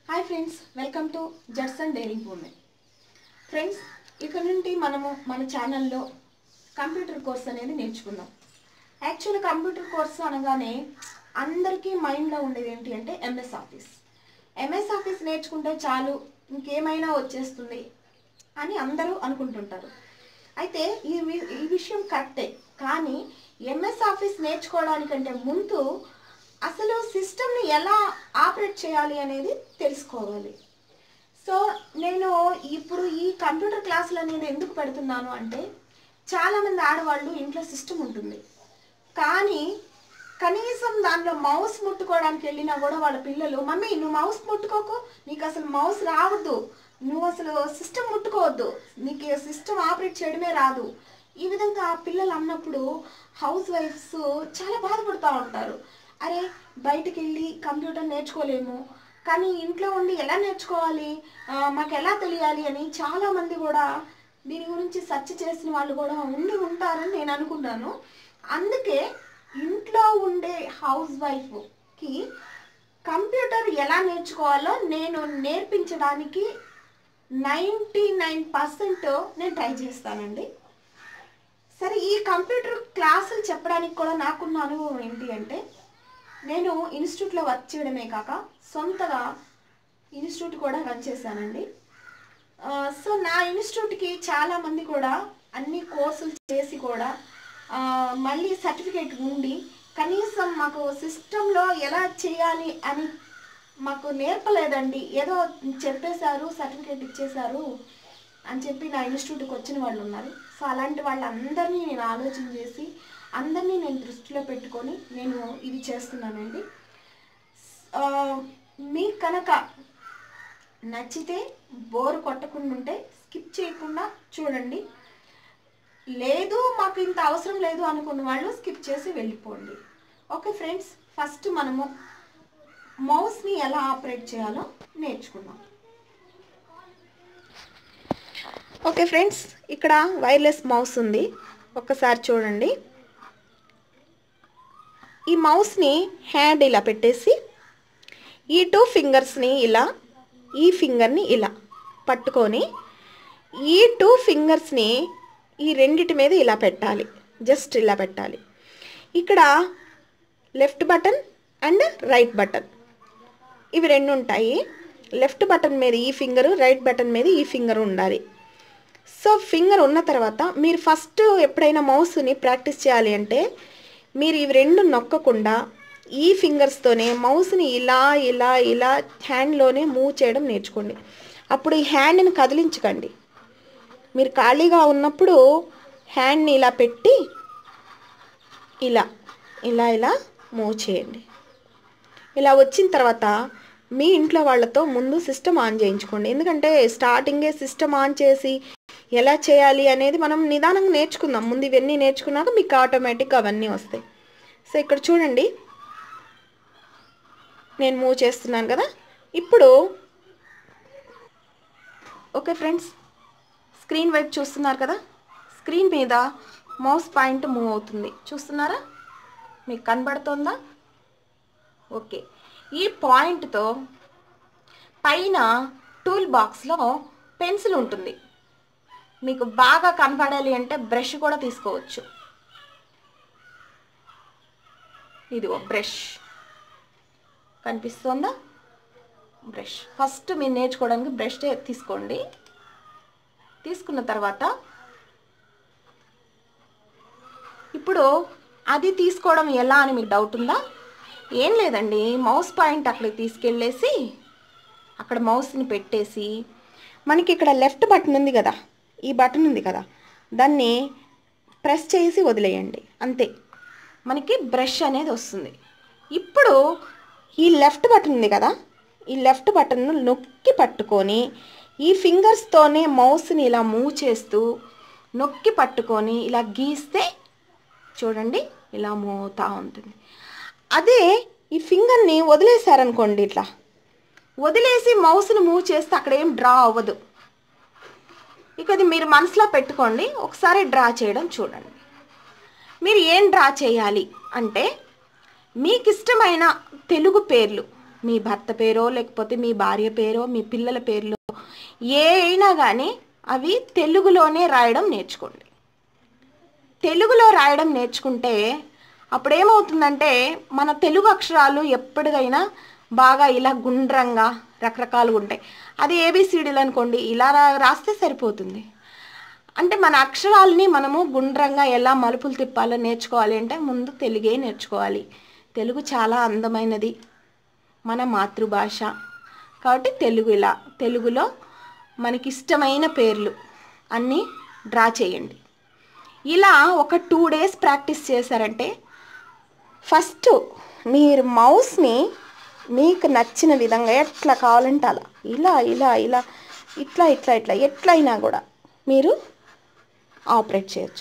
hi friends welcome to జట్స్ and daring women friends ఇక్కడ నుండి మనము మన ఛానల్లో కంప్యూటర్ కోర్స్ అనేది నేర్చుకుందాం యాక్చువల్ కంప్యూటర్ కోర్స్ అనగానే అందరికీ మైండ్లో ఉండేది ఏంటి అంటే ఎంఎస్ ఆఫీస్ ఎంఎస్ ఆఫీస్ నేర్చుకుంటే చాలు ఇంకేమైనా వచ్చేస్తుంది అని అందరూ అనుకుంటుంటారు అయితే ఈ వి- ఈ విషయం కరెక్టే కానీ ఎంఎస్ ఆఫీస్ నేర్చుకోవడానికంటే ముందు అసలు సిస్టమ్ని ఎలా ఆపరేట్ చేయాలి అనేది తెలుసుకోవాలి సో నేను ఇప్పుడు ఈ కంప్యూటర్ క్లాసులు అనేది ఎందుకు పెడుతున్నాను అంటే చాలామంది ఆడవాళ్ళు ఇంట్లో సిస్టమ్ ఉంటుంది కానీ కనీసం దాంట్లో మౌస్ ముట్టుకోవడానికి వెళ్ళినా కూడా వాళ్ళ పిల్లలు మమ్మీ నువ్వు మౌస్ ముట్టుకోకు నీకు అసలు మౌస్ రావద్దు నువ్వు అసలు సిస్టమ్ ముట్టుకోవద్దు నీకు సిస్టమ్ ఆపరేట్ చేయడమే రాదు ఈ విధంగా పిల్లలు అన్నప్పుడు హౌస్ వైఫ్స్ చాలా బాధపడుతూ ఉంటారు అరే బయటికి వెళ్ళి కంప్యూటర్ నేర్చుకోలేము కానీ ఇంట్లో ఉండి ఎలా నేర్చుకోవాలి ఆ, మాకు ఎలా తెలియాలి అని చాలామంది కూడా దీని గురించి సెర్చ్ చేసిన వాళ్ళు కూడా ఉండి ఉంటారని నేను అనుకున్నాను అందుకే ఇంట్లో ఉండే హౌస్ వైఫ్కి కంప్యూటర్ ఎలా నేర్చుకోవాలో నేను నేర్పించడానికి నైంటీ నైన్ పర్సెంట్ నేను ట్రై చేస్తానండి సరే ఈ కంప్యూటర్ క్లాసులు చెప్పడానికి కూడా నాకున్న అనుభవం ఏంటి అంటే నేను ఇన్స్టిట్యూట్లో వర్క్ చేయడమే కాక సొంతగా ఇన్స్టిట్యూట్ కూడా రన్ చేశానండి ఆ, సో నా ఇన్స్టిట్యూట్కి చాలామంది కూడా అన్ని కోర్సులు చేసి కూడా ఆ, మళ్ళీ సర్టిఫికేట్ ఉండి కనీసం మాకు సిస్టంలో ఎలా చేయాలి అని మాకు నేర్పలేదండి ఏదో చెప్పేశారు సర్టిఫికేట్ ఇచ్చేశారు అని చెప్పి నా ఇన్స్టిట్యూట్కి వచ్చిన వాళ్ళు ఉన్నారు సో అలాంటి వాళ్ళందరినీ నేను ఆలోచన చేసి అందరినీ నేను దృష్టిలో పెట్టుకొని నేను ఇది చేస్తున్నానండి ఆ, మీకు కనుక నచ్చితే బోర్ కొట్టకుండా ఉంటే స్కిప్ చేయకుండా చూడండి లేదు మాకు ఇంత అవసరం లేదు అనుకున్న వాళ్ళు స్కిప్ చేసి వెళ్ళిపోండి ఓకే ఫ్రెండ్స్ ఫస్ట్ మనము మౌస్ని ఎలా ఆపరేట్ చేయాలో నేర్చుకుందాం ఓకే ఫ్రెండ్స్ ఇక్కడ వైర్లెస్ మౌస్ ఉంది ఒక్కసారి చూడండి ఈ మౌస్ని హ్యాండ్ ఇలా పెట్టేసి ఈ టూ ఫింగర్స్ని ఇలా ఈ ఫింగర్ని ఇలా పట్టుకొని ఈ టూ ఫింగర్స్ని ఈ రెండిటి మీద ఇలా పెట్టాలి జస్ట్ ఇలా పెట్టాలి ఇక్కడ left button and right button ఇవి రెండు ఉంటాయి లెఫ్ట్ బటన్ మీద ఈ ఫింగరు రైట్ బటన్ మీద ఈ ఫింగర్ ఉండాలి సో ఫింగర్ ఉన్న తర్వాత మీరు ఫస్ట్ ఎప్పుడైనా మౌస్ని ప్రాక్టీస్ చేయాలి అంటే మీరు ఇవి రెండు నొక్కకుండా ఈ ఫింగర్స్తోనే మౌస్ని ఇలా ఇలా ఇలా హ్యాండ్లోనే మూవ్ చేయడం నేర్చుకోండి అప్పుడు ఈ హ్యాండ్ని కదిలించకండి మీరు ఖాళీగా ఉన్నప్పుడు హ్యాండ్ని ఇలా పెట్టి ఇలా ఇలా ఇలా మూవ్ చేయండి ఇలా వచ్చిన తర్వాత మీ ఇంట్లో వాళ్ళతో ముందు సిస్టమ్ ఆన్ చేయించుకోండి ఎందుకంటే స్టార్టింగే సిస్టమ్ ఆన్ చేసి ఎలా చేయాలి అనేది మనం నిదానంగా నేర్చుకుందాం ముందు ఇవన్నీ నేర్చుకున్నాక మీకు ఆటోమేటిక్గా అవన్నీ వస్తాయి సో ఇక్కడ చూడండి నేను మూవ్ చేస్తున్నాను కదా ఇప్పుడు ఓకే ఫ్రెండ్స్ స్క్రీన్ వైపు చూస్తున్నారు కదా స్క్రీన్ మీద మౌస్ పాయింట్ మూవ్ అవుతుంది చూస్తున్నారా మీకు కనబడుతుందా ఓకే ఈ పాయింట్తో పైన టూల్ బాక్స్లో పెన్సిల్ ఉంటుంది మీకు బాగా కనపడాలి అంటే బ్రష్ కూడా తీసుకోవచ్చు ఇదిగో బ్రష్ కనిపిస్తుందా బ్రష్ ఫస్ట్ మీరు నేర్చుకోవడానికి బ్రష్ తీసుకోండి తీసుకున్న తర్వాత ఇప్పుడు అది తీసుకోవడం ఎలా అని మీకు డౌట్ ఉందా ఏం లేదండి మౌస్ పాయింట్ అక్కడికి తీసుకెళ్ళేసి అక్కడ మౌస్ని పెట్టేసి మనకి ఇక్కడ లెఫ్ట్ బటన్ ఉంది కదా ఈ బటన్ ఉంది కదా దాన్ని ప్రెస్ చేసి వదిలేయండి అంతే మనకి బ్రష్ అనేది వస్తుంది ఇప్పుడు ఈ లెఫ్ట్ బటన్ ఉంది కదా ఈ లెఫ్ట్ బటన్ను నొక్కి పట్టుకొని ఈ ఫింగర్స్తోనే మౌస్ని ఇలా మూవ్ చేస్తూ నొక్కి పట్టుకొని ఇలా గీస్తే చూడండి ఇలా మూవ్ అవుతూ ఉంటుంది అదే ఈ ఫింగర్ని వదిలేశారనుకోండి ఇట్లా వదిలేసి మౌస్ని మూవ్ చేస్తే అక్కడ ఏం డ్రా అవ్వదు ఇక అది మీరు మనసులో పెట్టుకోండి ఒకసారి డ్రా చేయడం చూడండి మీరు ఏం డ్రా చేయాలి అంటే మీకు ఇష్టమైన తెలుగు పేర్లు మీ భర్త పేరో లేకపోతే మీ భార్య పేరో మీ పిల్లల పేర్లో ఏ అయినా కానీ అవి తెలుగులోనే రాయడం నేర్చుకోండి తెలుగులో రాయడం నేర్చుకుంటే అప్పుడు ఏమవుతుందంటే మన తెలుగు అక్షరాలు ఎప్పటికైనా బాగా ఇలా గుండ్రంగా రకరకాలుగా ఉంటాయి అది ఏబిసిడీలు అనుకోండి ఇలా రా- రాస్తే సరిపోతుంది అంటే మన అక్షరాలని మనము గుండ్రంగా ఎలా మలుపులు తిప్పాలో నేర్చుకోవాలి అంటే ముందు తెలుగే నేర్చుకోవాలి తెలుగు చాలా అందమైనది మన మాతృభాష కాబట్టి తెలుగు ఇలా తెలుగులో మనకి ఇష్టమైన పేర్లు అన్నీ డ్రా చేయండి ఇలా ఒక టూ డేస్ ప్రాక్టీస్ చేశారంటే ఫస్ట్ మీరు మౌస్ని మీకు నచ్చిన విధంగా ఎట్లా కావాలంటే అలా ఇలా ఇలా ఇలా ఇట్లా ఇట్లా ఇట్లా ఎట్లయినా కూడా మీరు ఆపరేట్ చేయొచ్చు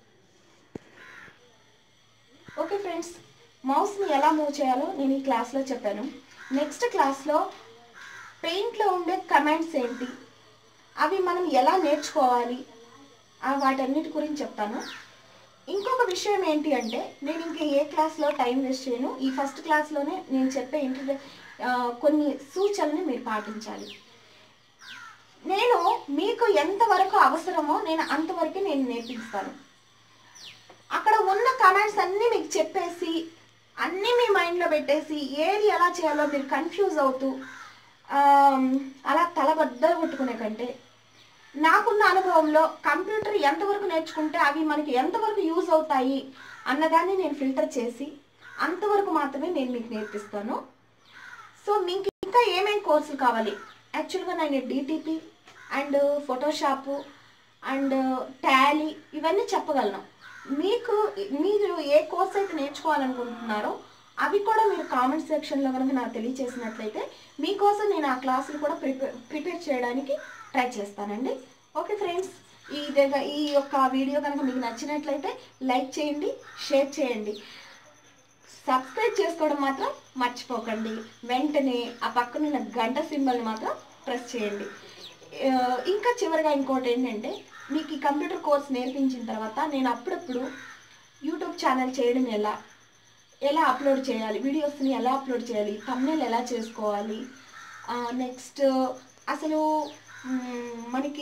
ఓకే ఫ్రెండ్స్ మౌస్ని ఎలా మూవ్ చేయాలో నేను ఈ క్లాస్లో చెప్పాను నెక్స్ట్ క్లాస్లో పెయింట్లో ఉండే కమాండ్స్ ఏంటి అవి మనం ఎలా నేర్చుకోవాలి ఆ వాటన్నిటి గురించి చెప్తాను ఇంకొక విషయం ఏంటి అంటే నేను ఇంకా ఏ క్లాస్లో టైం వేస్ట్ చేయను ఈ ఫస్ట్ క్లాస్లోనే నేను చెప్పే ఇంటి కొన్ని సూచనలు మీరు పాటించాలి నేను మీకు ఎంతవరకు అవసరమో నేను అంతవరకు నేను నేర్పిస్తాను అక్కడ ఉన్న కమాండ్స్ అన్నీ మీకు చెప్పేసి అన్నీ మీ మైండ్లో పెట్టేసి ఏది ఎలా చేయాలో మీరు కన్ఫ్యూజ్ అవుతూ ఆమ్, అలా తలబద్ద కొట్టుకునే కంటే నాకున్న అనుభవంలో కంప్యూటర్ ఎంతవరకు నేర్చుకుంటే అవి మనకి ఎంతవరకు యూజ్ అవుతాయి అన్నదాన్ని నేను ఫిల్టర్ చేసి అంతవరకు మాత్రమే నేను మీకు నేర్పిస్తాను సో మీకు ఇంకా ఏమేమి కోర్సులు కావాలి యాక్చువల్గా నేను DTP and Photoshop and Tally ఇవన్నీ చెప్పగలను మీకు మీరు ఏ కోర్స్ అయితే నేర్చుకోవాలనుకుంటున్నారో అవి కూడా మీరు కామెంట్ సెక్షన్లో కనుక నాకు తెలియచేసినట్లయితే మీకోసం నేను ఆ క్లాసులు కూడా ప్రిపేర్ ప్రిపేర్ చేయడానికి ట్రై చేస్తానండి ఓకే ఫ్రెండ్స్ ఈ దగ్గర ఈ యొక్క వీడియో కనుక మీకు నచ్చినట్లయితే లైక్ చేయండి షేర్ చేయండి సబ్స్క్రైబ్ చేసుకోవడం మాత్రం మర్చిపోకండి వెంటనే ఆ పక్కనున్న గంట సింబల్ని మాత్రం ప్రెస్ చేయండి ఆ, ఇంకా చివరిగా ఇంకోటి ఏంటంటే మీకు ఈ కంప్యూటర్ కోర్స్ నేర్పించిన తర్వాత నేను అప్పుడప్పుడు యూట్యూబ్ ఛానల్ చేయడం ఎలా ఎలా అప్లోడ్ చేయాలి వీడియోస్ని ఎలా అప్లోడ్ చేయాలి thumbnail ఎలా చేసుకోవాలి నెక్స్ట్ అసలు మ్, మనకి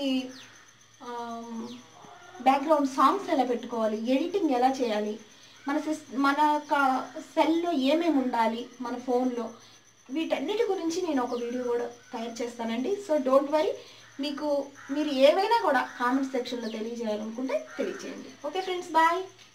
బ్యాక్గ్రౌండ్ సాంగ్స్ ఎలా పెట్టుకోవాలి ఎడిటింగ్ ఎలా చేయాలి మన సిస్ మన యొక్క సెల్లో ఏమేమి ఉండాలి మన ఫోన్లో వీటన్నిటి గురించి నేను ఒక వీడియో కూడా తయారు చేస్తానండి సో డోంట్ వరీ మీకు మీరు ఏవైనా కూడా కామెంట్ సెక్షన్లో తెలియజేయాలనుకుంటే తెలియజేయండి ఓకే ఫ్రెండ్స్ బాయ్